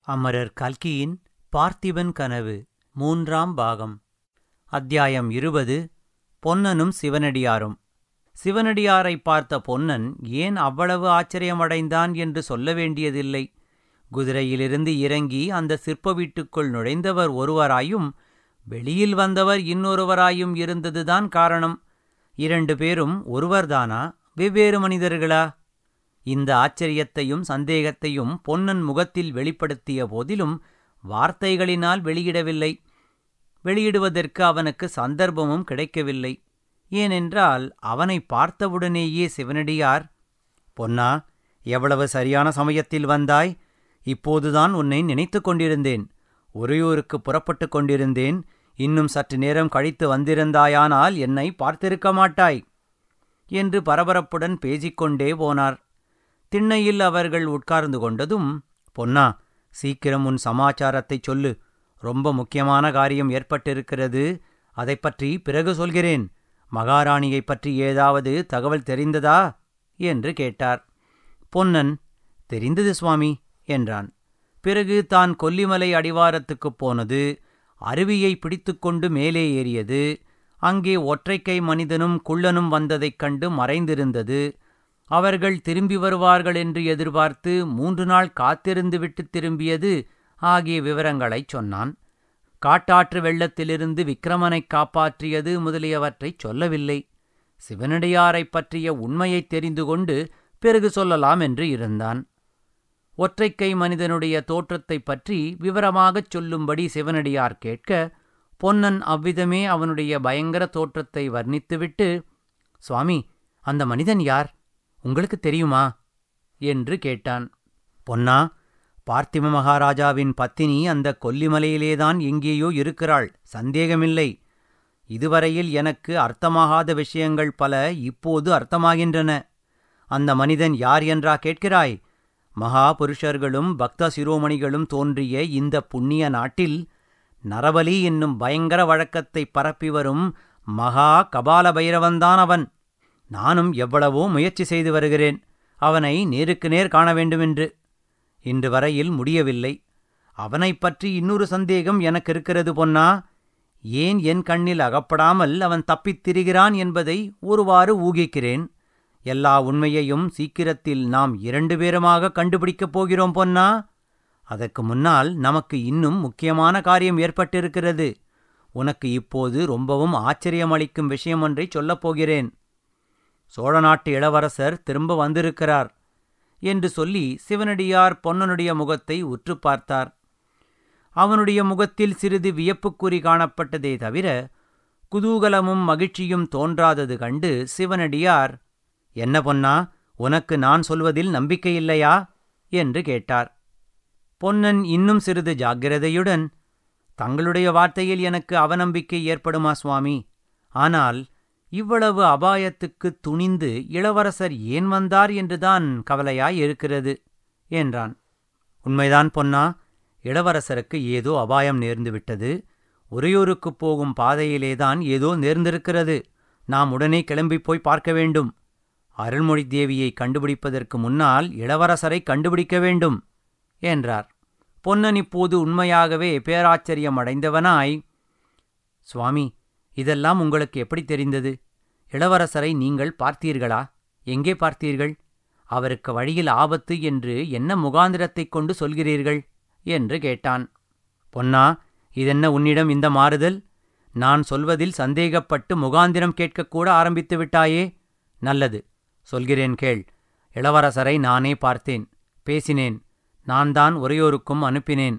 அமரர் கல்கியின் பார்த்திபன் கனவு மூன்றாம் பாகம் அத்தியாயம் இருபது பொன்னனும் சிவனடியாரும் சிவனடியாரை பார்த்த பொன்னன் ஏன் அவ்வளவு ஆச்சரியமடைந்தான் என்று சொல்ல வேண்டியதில்லை குதிரையிலிருந்து இறங்கி அந்த சிற்ப வீட்டுக்குள் நுழைந்தவர் ஒருவராயும் வெளியில் வந்தவர் இன்னொருவராயும் இருந்ததுதான் காரணம் இரண்டு பேரும் ஒருவர்தானா வெவ்வேறு மனிதர்களா இந்த ஆச்சரியத்தையும் சந்தேகத்தையும் பொன்னன் முகத்தில் வெளிப்படுத்திய போதிலும் வார்த்தைகளினால் வெளியிடவில்லை வெளியிடுவதற்கு அவனுக்கு சந்தர்ப்பமும் கிடைக்கவில்லை ஏனென்றால் அவனை பார்த்தவுடனேயே சிவனடியார் பொன்னா எவ்வளவு சரியான சமயத்தில் வந்தாய் இப்போதுதான் உன்னை நினைத்துக் கொண்டிருந்தேன் உறையூருக்கு புறப்பட்டுக் கொண்டிருந்தேன் இன்னும் சற்று நேரம் கழித்து வந்திருந்தாயானால் என்னை பார்த்திருக்க மாட்டாய் என்று பரபரப்புடன் பேசிக்கொண்டே போனார் திண்ணையில் அவர்கள் உட்கார்ந்து கொண்டதும் பொன்னா சீக்கிரம் உன் சமாச்சாரத்தைச் சொல்லு ரொம்ப முக்கியமான காரியம் ஏற்பட்டிருக்கிறது அதைப் பற்றி பிறகு சொல்கிறேன் மகாராணியைப் பற்றி ஏதாவது தகவல் தெரிந்ததா என்று கேட்டார் பொன்னன் தெரிந்தது சுவாமி என்றான் பிறகு தான் கொல்லிமலை அடிவாரத்துக்குப் போனது அருவியை பிடித்துக்கொண்டு மேலே ஏறியது அங்கே ஒற்றைக்கை மனிதனும் குள்ளனும் வந்ததைக் கண்டு மறைந்திருந்தது அவர்கள் திரும்பி வருவார்கள் என்று எதிர்பார்த்து மூன்று நாள் காத்திருந்துவிட்டு திரும்பியது ஆகிய விவரங்களைச் சொன்னான் காட்டாற்று வெள்ளத்திலிருந்து விக்கிரமனைக் காப்பாற்றியது முதலியவற்றைச் சொல்லவில்லை சிவனடியாரைப் பற்றிய உண்மையைத் தெரிந்து கொண்டு பிறகு சொல்லலாம் என்று இருந்தான் ஒற்றைக்கை மனிதனுடைய தோற்றத்தைப் பற்றி விவரமாகச் சொல்லும்படி சிவனடியார் கேட்க பொன்னன் அவ்விதமே அவனுடைய பயங்கர தோற்றத்தை வர்ணித்துவிட்டு சுவாமி அந்த மனிதன் யார் உங்களுக்கு தெரியுமா என்று கேட்டான் பொன்னா பார்த்திம மகாராஜாவின் பத்தினி அந்த கொல்லிமலையிலேதான் எங்கேயோ இருக்கிறாள் சந்தேகமில்லை இதுவரையில் எனக்கு அர்த்தமாகாத விஷயங்கள் பல இப்போது அர்த்தமாகின்றன அந்த மனிதன் யார் என்றா கேட்கிறாய் மகா புருஷர்களும் பக்த சிரோமணிகளும் தோன்றிய இந்த புண்ணிய நாட்டில் நரபலி என்னும் பயங்கர வழக்கத்தை பரப்பி வரும் மகா கபால பைரவன்தான் அவன் நானும் எவ்வளவோ முயற்சி செய்து வருகிறேன் அவனை நேருக்கு நேர் காண வேண்டுமென்று இன்று வரையில் முடியவில்லை அவனைப் பற்றி இன்னொரு சந்தேகம் எனக்கு இருக்கிறது பொன்னா ஏன் என் கண்ணில் அகப்படாமல் அவன் தப்பித் திரிகிறான் என்பதை ஒருவாறு ஊகிக்கிறேன் எல்லா உண்மையையும் சீக்கிரத்தில் நாம் இரண்டு பேருமாக கண்டுபிடிக்கப் போகிறோம் பொன்னா அதற்கு முன்னால் நமக்கு இன்னும் முக்கியமான காரியம் ஏற்பட்டிருக்கிறது உனக்கு இப்போது ரொம்பவும் ஆச்சரியமளிக்கும் விஷயம் ஒன்றை சொல்லப் போகிறேன் சோழ நாட்டு இளவரசர் திரும்ப வந்திருக்கிறார் என்று சொல்லி சிவனடியார் பொன்னனுடைய முகத்தை உற்று பார்த்தார் அவனுடைய முகத்தில் சிறிது வியப்புக்குறி காணப்பட்டதே தவிர குதூகலமும் மகிழ்ச்சியும் தோன்றாதது கண்டு சிவனடியார் என்ன பொன்னா உனக்கு நான் சொல்வதில் நம்பிக்கையில்லையா என்று கேட்டார் பொன்னன் இன்னும் சிறிது ஜாக்கிரதையுடன் தங்களுடைய வார்த்தையில் எனக்கு அவநம்பிக்கை ஏற்படுமா சுவாமி ஆனால் இவ்வளவு அபாயத்துக்கு துணிந்து இளவரசர் ஏன் வந்தார் என்றுதான் கவலையாய் இருக்கிறது என்றான் உண்மைதான் பொன்னா இளவரசருக்கு ஏதோ அபாயம் நேர்ந்துவிட்டது உறையூருக்குப் போகும் பாதையிலேதான் ஏதோ நேர்ந்திருக்கிறது நாம் உடனே கிளம்பிப் போய் பார்க்க வேண்டும் அருள்மொழி தேவியை கண்டுபிடிப்பதற்கு முன்னால் இளவரசரை கண்டுபிடிக்க வேண்டும் என்றார் பொன்னன் இப்போது உண்மையாகவே பேராச்சரியம் அடைந்தவனாய் சுவாமி இதெல்லாம் உங்களுக்கு எப்படி தெரிந்தது இளவரசரை நீங்கள் பார்த்தீர்களா எங்கே பார்த்தீர்கள் அவருக்கு வழியில் ஆபத்து என்று என்ன முகாந்திரத்தைக் கொண்டு சொல்கிறீர்கள் என்று கேட்டான் பொன்னா இதென்ன உன்னிடம் இந்த மாறுதல் நான் சொல்வதில் சந்தேகப்பட்டு முகாந்திரம் கேட்கக்கூட ஆரம்பித்து விட்டாயே நல்லது சொல்கிறேன் கேள் இளவரசரை நானே பார்த்தேன் பேசினேன் நான் தான் உரையோருக்கும் அனுப்பினேன்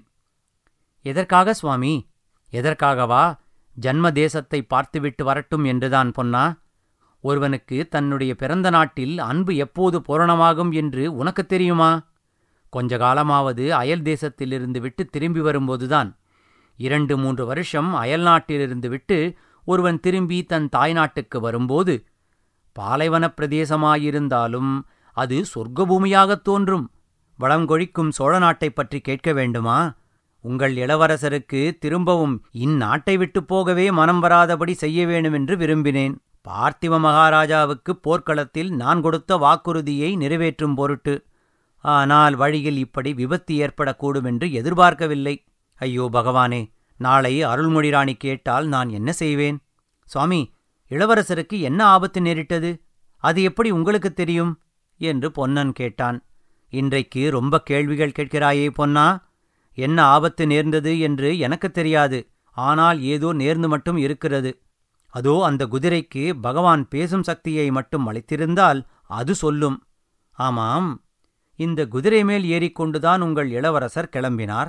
எதற்காக சுவாமி எதற்காகவா ஜன்ம தேசத்தை பார்த்துவிட்டு வரட்டும் என்றுதான் பொன்னா ஒருவனுக்கு தன்னுடைய பிறந்த நாட்டில் அன்பு எப்போது பூரணமாகும் என்று உனக்கு தெரியுமா கொஞ்ச காலமாவது அயல் தேசத்திலிருந்து விட்டு திரும்பி வரும்போதுதான் இரண்டு மூன்று வருஷம் அயல் நாட்டிலிருந்து விட்டு ஒருவன் திரும்பி தன் தாய்நாட்டுக்கு வரும்போது பாலைவனப் பிரதேசமாயிருந்தாலும் அது சொர்க்கபூமியாகத் தோன்றும் வளங்கொழிக்கும் சோழ நாட்டைப் பற்றி கேட்க வேண்டுமா உங்கள் இளவரசருக்கு திரும்பவும் இந்நாட்டை விட்டுப் போகவே மனம் வராதபடி செய்ய வேண்டுமென்று விரும்பினேன் பார்த்திவ மகாராஜாவுக்கு போர்க்களத்தில் நான் கொடுத்த வாக்குறுதியை நிறைவேற்றும் பொருட்டு ஆனால் வழியில் இப்படி விபத்து ஏற்படக்கூடும் என்று எதிர்பார்க்கவில்லை ஐயோ பகவானே நாளை அருள்மொழி ராணி கேட்டால் நான் என்ன செய்வேன் சுவாமி இளவரசருக்கு என்ன ஆபத்து நேரிட்டது அது எப்படி உங்களுக்குத் தெரியும் என்று பொன்னன் கேட்டான் இன்றைக்கு ரொம்ப கேள்விகள் கேட்கிறாயே பொன்னா என்ன ஆபத்து நேர்ந்தது என்று எனக்குத் தெரியாது ஆனால் ஏதோ நேர்ந்து மட்டும் இருக்கிறது அதோ அந்த குதிரைக்கு பகவான் பேசும் சக்தியை மட்டும் அளித்திருந்தால் அது சொல்லும் ஆமாம் இந்த குதிரை மேல் ஏறிக்கொண்டுதான் உங்கள் இளவரசர் கிளம்பினார்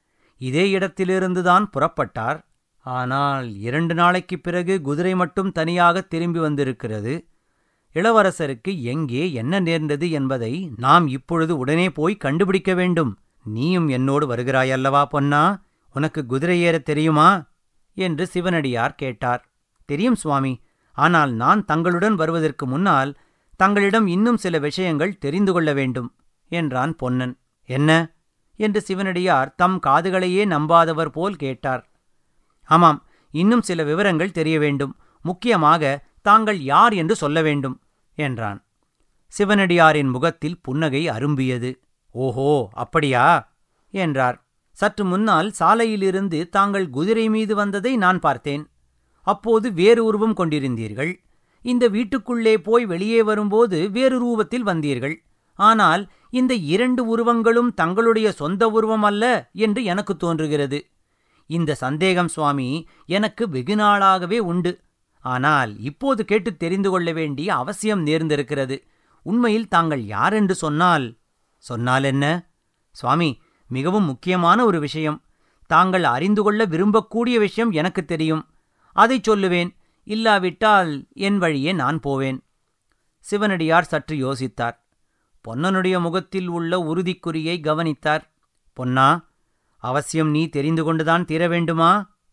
இதே இடத்திலிருந்துதான் புறப்பட்டார் ஆனால் இரண்டு நாளைக்குப் பிறகு குதிரை மட்டும் தனியாக திரும்பி வந்திருக்கிறது இளவரசருக்கு எங்கே என்ன நேர்ந்தது என்பதை நாம் இப்பொழுது உடனே போய் கண்டுபிடிக்க வேண்டும் நீயும் என்னோடு வருகிறாயல்லவா பொன்னா உனக்கு குதிரை ஏறத் தெரியுமா என்று சிவனடியார் கேட்டார் தெரியும் சுவாமி ஆனால் நான் தங்களுடன் வருவதற்கு முன்னால் தங்களிடம் இன்னும் சில விஷயங்கள் தெரிந்து கொள்ள வேண்டும் என்றான் பொன்னன் என்ன என்று சிவனடியார் தம் காதுகளையே நம்பாதவர் போல் கேட்டார் ஆமாம் இன்னும் சில விவரங்கள் தெரிய வேண்டும் முக்கியமாக தாங்கள் யார் என்று சொல்ல வேண்டும் என்றான் சிவனடியாரின் முகத்தில் புன்னகை அரும்பியது ஓஹோ அப்படியா என்றார் சற்று முன்னால் சாலையிலிருந்து தாங்கள் குதிரை மீது வந்ததை நான் பார்த்தேன் அப்போது வேறு உருவம் கொண்டிருந்தீர்கள் இந்த வீட்டுக்குள்ளே போய் வெளியே வரும்போது வேறு ரூபத்தில் வந்தீர்கள் ஆனால் இந்த இரண்டு உருவங்களும் தங்களுடைய சொந்த உருவம் அல்ல என்று எனக்கு தோன்றுகிறது இந்த சந்தேகம் சுவாமி எனக்கு வெகுநாளாகவே உண்டு ஆனால் இப்போது கேட்டு தெரிந்து கொள்ள வேண்டிய அவசியம் நேர்ந்திருக்கிறது உண்மையில் தாங்கள் யாரென்று சொன்னால் சொன்னால் என்ன சுவாமி மிகவும் முக்கியமான ஒரு விஷயம் தாங்கள் அறிந்து கொள்ள விரும்பக்கூடிய விஷயம் எனக்கு தெரியும் அதைச் சொல்லுவேன் இல்லாவிட்டால் என் வழியே நான் போவேன் சிவனடியார் சற்று யோசித்தார் பொன்னனுடைய முகத்தில் உள்ள உறுதிக்குறியை கவனித்தார் பொன்னா அவசியம் நீ தெரிந்து கொண்டுதான் தீர வேண்டுமா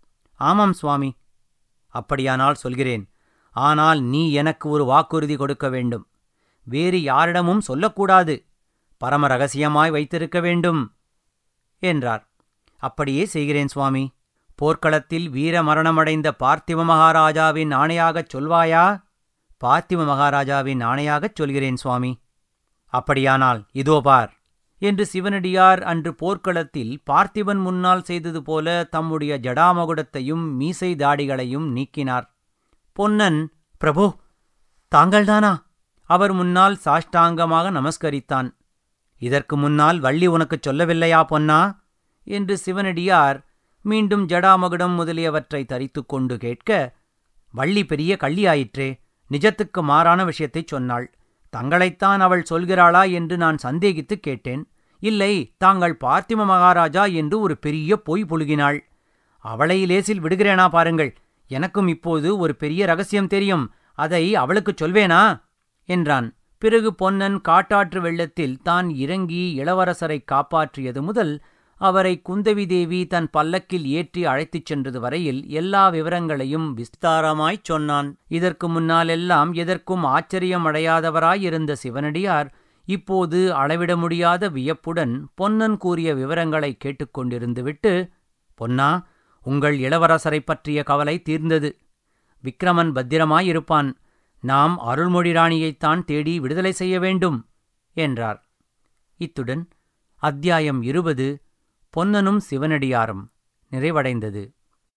ஆமாம் சுவாமி அப்படியானால் சொல்கிறேன் ஆனால் நீ எனக்கு ஒரு வாக்குறுதி கொடுக்க வேண்டும் வேறு யாரிடமும் சொல்லக்கூடாது பரம ரகசியமாய் வைத்திருக்க வேண்டும் என்றார் அப்படியே செய்கிறேன் சுவாமி போர்க்களத்தில் வீர மரணமடைந்த பார்த்திவ மகாராஜாவின் ஆணையாகச் சொல்வாயா பார்த்திவ மகாராஜாவின் ஆணையாகச் சொல்கிறேன் சுவாமி அப்படியானால் இதோ பார் என்று சிவனடியார் அன்று போர்க்களத்தில் பார்த்திபன் முன்னால் செய்தது போல தம்முடைய ஜடாமகுடத்தையும் மீசை தாடிகளையும் நீக்கினார் பொன்னன் பிரபு தாங்கள்தானா அவர் முன்னால் சாஷ்டாங்கமாக நமஸ்கரித்தான் இதற்கு முன்னால் வள்ளி உனக்குச் சொல்லவில்லையா பொன்னா என்று சிவனடியார் மீண்டும் ஜடாமகுடம் முதலியவற்றை தரித்துக் கொண்டு கேட்க வள்ளி பெரிய கள்ளியாயிற்றே நிஜத்துக்கு மாறான விஷயத்தைச் சொன்னாள் தங்களைத்தான் அவள் சொல்கிறாளா என்று நான் சந்தேகித்துக் கேட்டேன் இல்லை தாங்கள் பார்த்திம மகாராஜா என்று ஒரு பெரிய பொய் புழுகினாள் அவளை லேசில் விடுகிறேனா பாருங்கள் எனக்கும் இப்போது ஒரு பெரிய ரகசியம் தெரியும் அதை அவளுக்குச் சொல்வேனா என்றான் பிறகு பொன்னன் காட்டாற்று வெள்ளத்தில் தான் இறங்கி இளவரசரை காப்பாற்றியது முதல் அவரை குந்தவி தேவி தன் பல்லக்கில் ஏற்றி அழைத்துச் சென்றது வரையில் எல்லா விவரங்களையும் விஸ்தாரமாய்ச் சொன்னான் இதற்கு முன்னாலெல்லாம் எதற்கும் ஆச்சரியமடையாதவராயிருந்த சிவனடியார் இப்போது அளவிட முடியாத வியப்புடன் பொன்னன் கூறிய விவரங்களை கேட்டுக்கொண்டிருந்துவிட்டு பொன்னா உங்கள் இளவரசரைப் பற்றிய கவலை தீர்ந்தது விக்ரமன் பத்திரமாயிருப்பான் நாம் அருள்மொழி ராணியைத்தான் தேடி விடுதலை செய்ய வேண்டும் என்றார் இத்துடன் அத்தியாயம் இருபது பொன்னனும் சிவனடியாரும் நிறைவடைந்தது